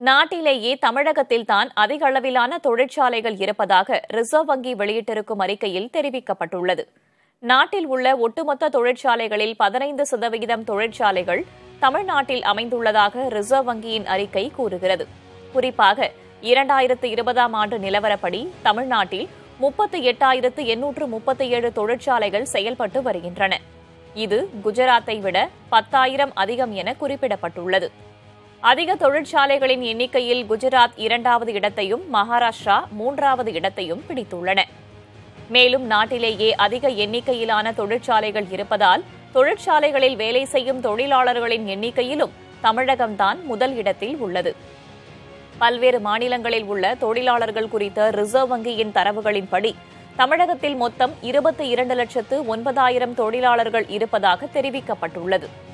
நாட்டிலேயே தமிழகத்தில்தான் அதிக அளவிலான தொழிற்சாலைகள் இருப்பதாக ரிசர்வ் வங்கி வெளியிட்டிருக்கும் அறிக்கையில் தெரிவிக்கப்பட்டுள்ளது நாட்டில் உள்ள ஒட்டுமொத்த தொழிற்சாலைகளில் பதினைந்து சதவிகிதம் தொழிற்சாலைகள் தமிழ்நாட்டில் அமைந்துள்ளதாக ரிசர்வ் வங்கியின் அறிக்கை கூறுகிறது குறிப்பாக இரண்டாயிரத்து இருபதாம் ஆண்டு நிலவரப்படி தமிழ்நாட்டில் முப்பத்தி எட்டாயிரத்து எண்ணூற்று முப்பத்தி ஏழு தொழிற்சாலைகள் செயல்பட்டு வருகின்றன இது குஜராத்தை விட பத்தாயிரம் அதிகம் என குறிப்பிடப்பட்டுள்ளது அதிக தொழிற்சாலைகளின் எண்ணிக்கையில் குஜராத் இரண்டாவது இடத்தையும் மகாராஷ்டிரா மூன்றாவது இடத்தையும் பிடித்துள்ளன மேலும் நாட்டிலேயே அதிக எண்ணிக்கையிலான தொழிற்சாலைகள் இருப்பதால் தொழிற்சாலைகளில் வேலை செய்யும் தொழிலாளர்களின் எண்ணிக்கையிலும் தமிழகம்தான் முதல் இடத்தில் உள்ளது பல்வேறு மாநிலங்களில் உள்ள தொழிலாளர்கள் குறித்த ரிசர்வ் வங்கியின் தரவுகளின்படி தமிழகத்தில் மொத்தம் இருபத்தி இரண்டு லட்சத்து ஒன்பதாயிரம் தொழிலாளர்கள் இருப்பதாக தெரிவிக்கப்பட்டுள்ளது